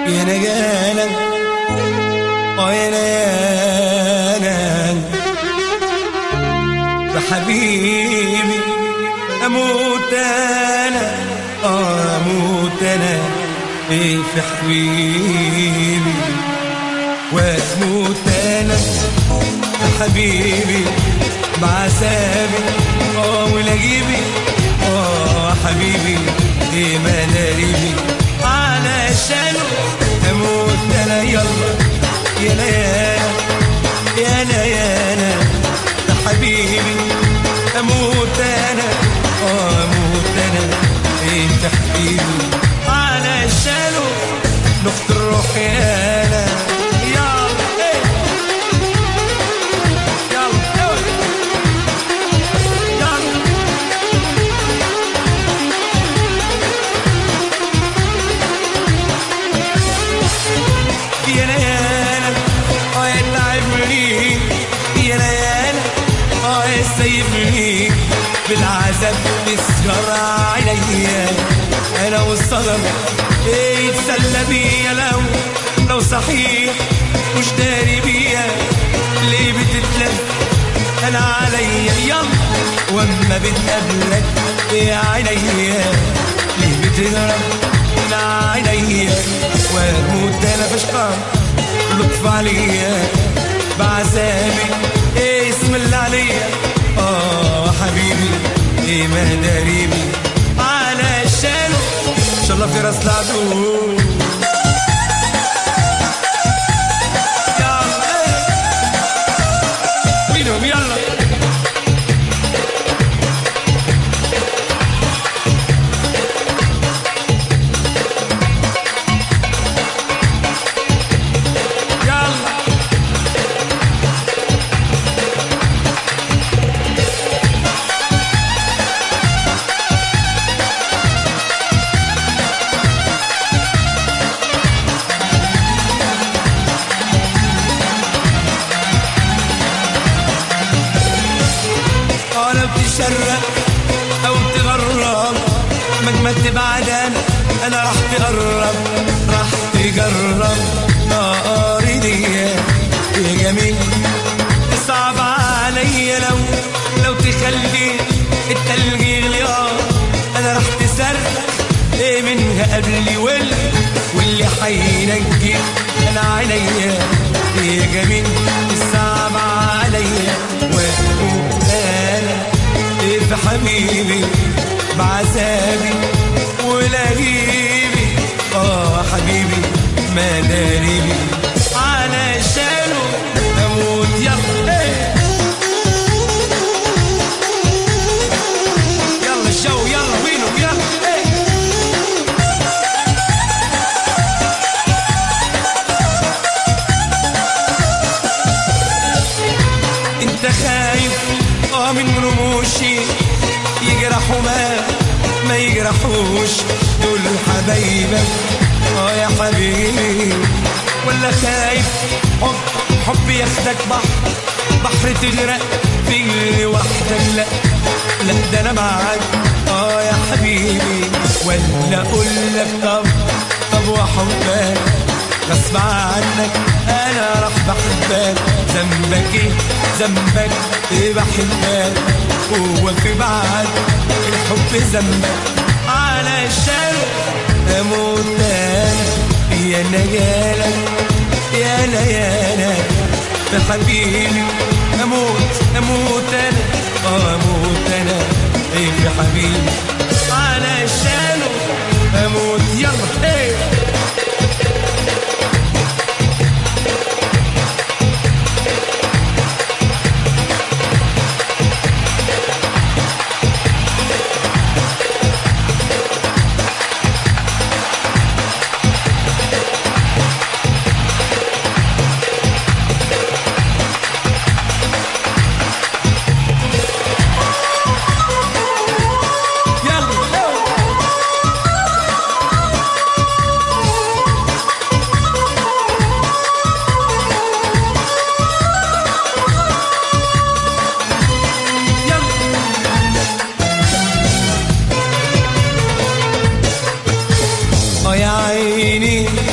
يا نجانا اه يا نجانا بحبيبي اموت انا اه اموت انا ايه في حبيبي واموت انا حبيبي بعذابي اه ولاجيبي اه حبيبي ايه مناريبي علشانه اموت انا يلا يا ليانا يا ليانا يا حبيبي اموت انا اه اموت انا انت حبيبي علشانه نخت الروح يا انا يلا إيه. يلا إيه. يلا يا ليالي اه يتعبني يا ليالي اه يسيبني بالعذاب تسهر عينيا انا والصدر ايه يتسلى بيا لو لو صحيح مش داري بيا ليه بتتلف انا عليا يلا واما بتقابلك يا عينيا ليه بتهرب من عينيا واموت انا بشقى لطف عليا بعذابي ايه اسم الله عليا اه حبيبي ايه ما داريبي علشانه ان شاء الله في راس العدو يلا إيه. وينهم يلا يلا اه لو تشرق او تغرب مهما تبعد انا انا راح تقرب راح تجرب نار ايديا يا جميل صعب عليا لو لو تخلي التلج يغلي اه انا راح تصرخ ايه منها قبلي واللي واللي حينجي انا عينيا يا جميل صعب عليا واموت انا ايه في حبيبي بعذابي ولاجيبي اه حبيبي ما داريبي علشانه اموت يلا ايه يلا الجو يلا وينه يلا ايه انت خايف اه من رموشي يجرحوا ما ما يجرحوش دول حبايبك اه يا حبيبي ولا خايف حب حب ياخدك بحر بحر تغرق فيه لوحدك لا لا ده انا معاك اه يا حبيبي ولا اقول لك طب طب وحبك غصب عنك انا راح بحبك ذنبك ايه ذنبك ايه بحبك هو في بعد الحب ذنبك علشان اموت انا يا نجالك يا ليالك في حبيبي اموت اموت انا اه اموت انا ايه في حبيبي علشانه اموت يلا ايه يلا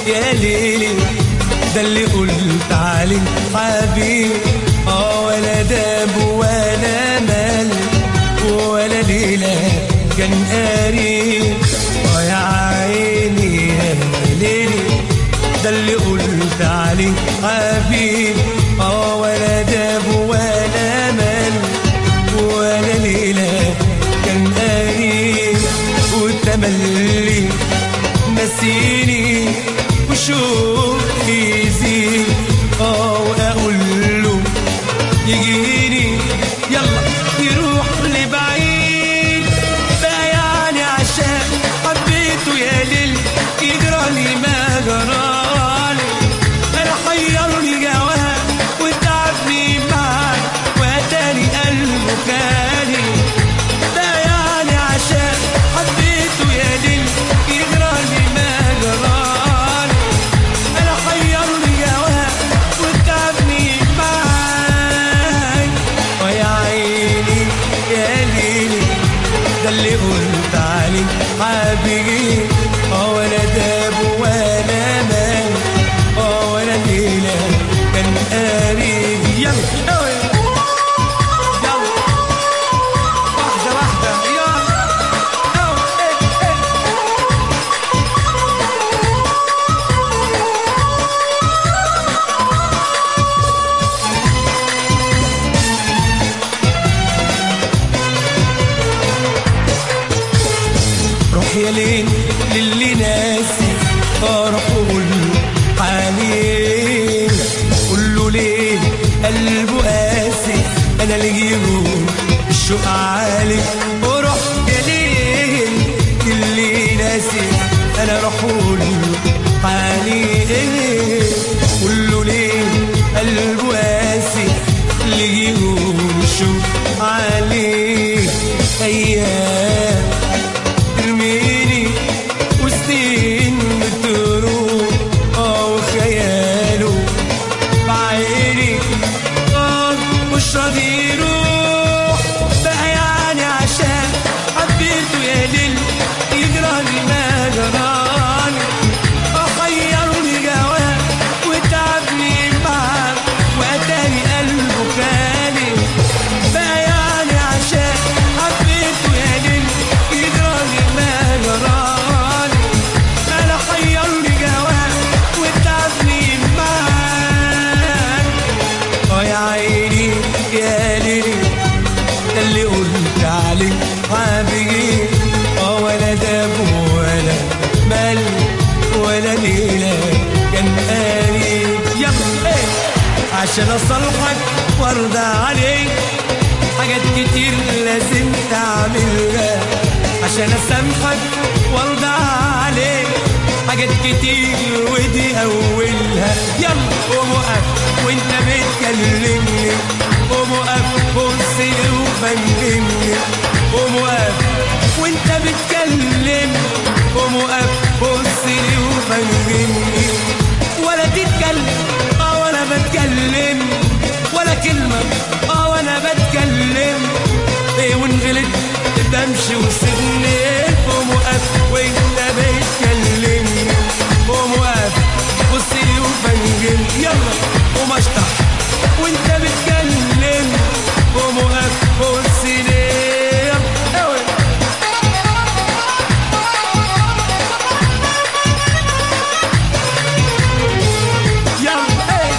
يا ليلي ده اللي قلت عليه حبيب اه ولا داب ولا مال ولا ليلة كان قريب اه يا عيني يا ليلي ده اللي قلت عليه حبيب اه ولا داب ولا مال ولا ليلة كان قريب وتملي نسيني وشوف يزيد اه واقول له يجيني يلا يروح لبعيد بقى يعني عشان حبيته يا ليل يجرالي ما جرالي انا حيرني جواه وتعبني معاه واتاني قلبه خالي ده يعني عشان حبيته يا ليل يجرالي ما جرالي انا حيرني جواه وتعبني معاه ويا عيني يا ليلي ده اللي قلت عليه حبيبي اه ولا داب ولا مال اه ولا ليلة كان قريب يلا أوي. يلا واحدة واحدة يلا أوي. إيه، إيه. روح يا ليل للي ناسي اروح قول حالي قول له ليه قلبه قاسي انا اللي جيبه الشوق عالي وروح يا ليل للي ناسي انا اروح قول حالي قول له ليه قلبه قاسي اللي جيبه الشوق عالي ايام ترميني وسنين بتروح اه وخياله بعيني اه مش راضي يروح بقى يعني عشان حبيته يا ليل يجرالي ما جرالي اخيرني جواه وتعبني معاه واتاني قلبه خالي بقى يعني عشان حبيته يا ليل يجرالي ما جرالي انا حيرني جواه وتعبني معاه اه يا عيني يا ليلي ده اللي قلت عليه حبيبي اه ولا داب ولا مال ولا ليلة كان قريب يلا ايه عشان اصلحك وارضى عليك حاجات كتير لازم تعملها عشان اسامحك وارضى عليك حاجات كتير ودي اولها يلا قوم وقف وانت بتكلمني قوم وقف بص وفهمني قوم وقف وانت بتكلمني قوم وقف بص وفهمني ولا تتكلم اه وانا بتكلم ولا كلمة اه وانا بتكلم ايه وانغلت بمشي وسيبني قوم وقف وانت بتكلمني قوم وقف بص لي وفنجل يلا قوم اشطح وانت بتكلم قوم وقف بص لي يلا اوي. يلا ايه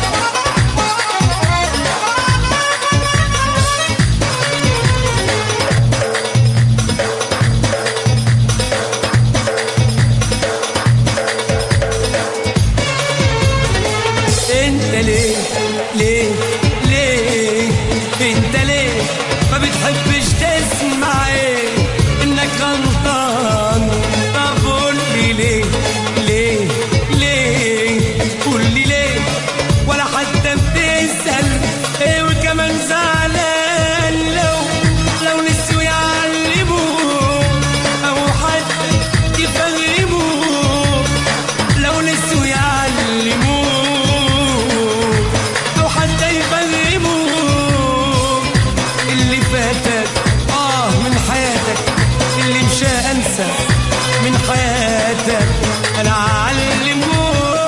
انت ليه ليه ليه انت ليه ما بتحبش تسمع ايه انك غلطان طب قول لي ليه ليه ليه قول لي ليه ولا حتى بتسأل ايه وكمان زعلان لو لو نسوا يعلموك او حتى يفهموك لو نسوا يعلموك او حتى يفهموك اللي فاتك اه من حياتك اللي مش انسى من حياتك انا اعلموك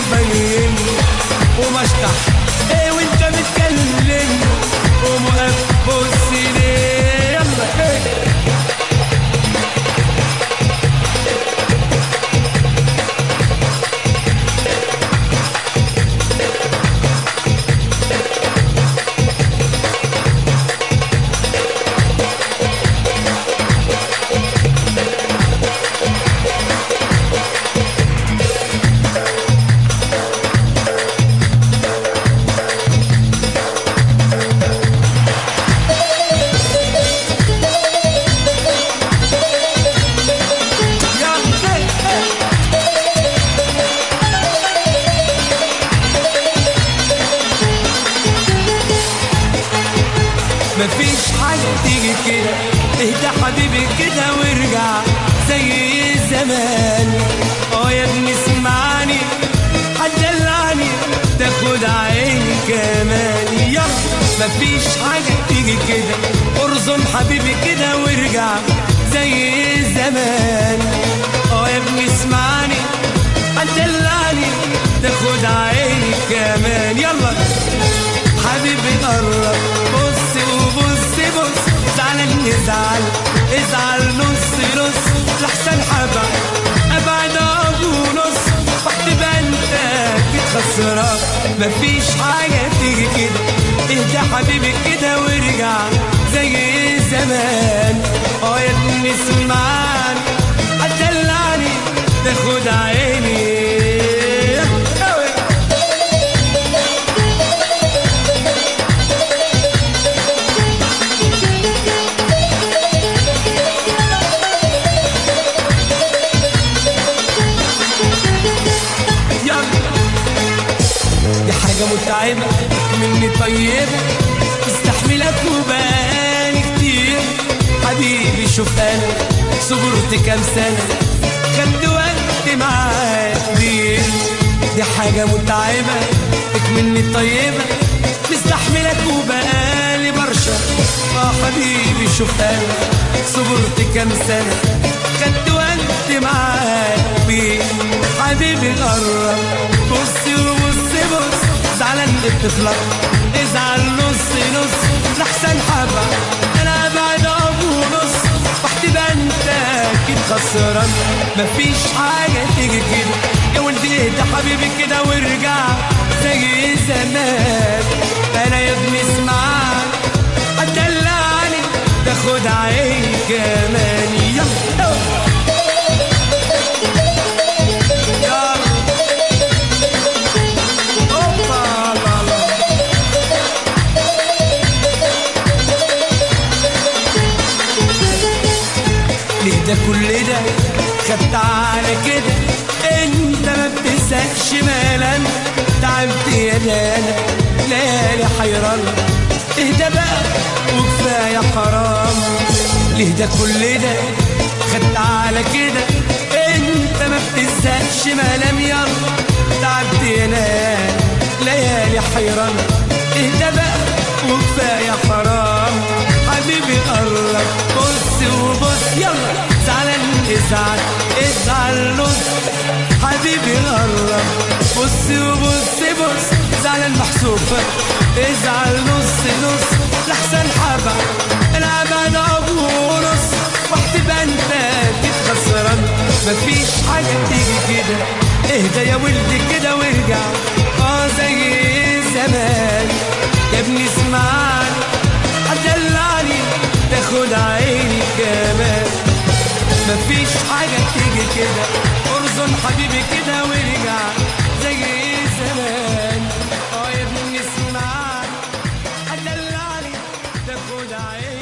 ومبين ومشطح ايه وانت متكلم ومقف بص ليه يلا ايه يلا ايه ايه مفيش حاجة تيجي كده اهدى حبيبي كده وارجع زي زمان اه يا ابني اسمعني هتدلعني تاخد عيني كمان يلا مفيش حاجة تيجي كده ارزم حبيبي كده وارجع زي زمان اه يا ابني اسمعني هتدلعني تاخد عيني كمان يلا حبيبي قرب بص وبص بص زعلان ازعل ازعل نص نص لحسن حبع ابعد ابو نص وهتبقى انت اكيد خسران مفيش حاجه تيجي كده اهدى حبيبي كده وارجع زي زمان اه يا ابني اسمعني هتدلعني تاخد عيني أوي. يلا دي حاجة متعبة مني طيبة استحملك وبقالي كتير حبيبي شوف انا صبرت كام سنة خدت وقت معاك كتير دي حاجة متعبة مني طيبة مستحملك وبقالي برشا اه حبيبي شوف انا صبرت كام سنة خدت وقت معاك بيه حبيبي قرب بص وبص بص زعلان بتفلق ازعل نص نص لحسن حبة انا بعد ابو نص وهتبقى انت اكيد خسران مفيش حاجة تيجي كده يا ولدي اهدى حبيبي كده وارجع زي زمان انا يا ابني اسمعني هتدلعني تاخد عيني كمان يلا يلا اوبا لا لا ليه ده كل ده خدت على كده انت ما بتسألش مالا تعبت يا لالا ليالي حيران اهدى بقى وكفاية حرام ليه ده كل ده خدت على كده انت ما بتزهقش ملام يلا تعبت يا ناس ليالي حيران اهدى بقى وكفاية حرام حبيبي قرب بص وبص يلا زعلان ازعل ازعل نص حبيبي قرب بص وبص بص زعلان محسوب ازعل نص نص لحسن حبع العب انا ابو نص وهتبقى انت اكيد خسران مفيش حاجه تيجي كده اهدى يا ولدي كده وارجع اه زي زمان يا ابني اسمعني هتدلعني تاخد عيني كمان مفيش حاجة تيجي كده ارزن حبيبي كده وارجع زي زمان اه يا ابني اسمعني هتدلعني تاخد عيني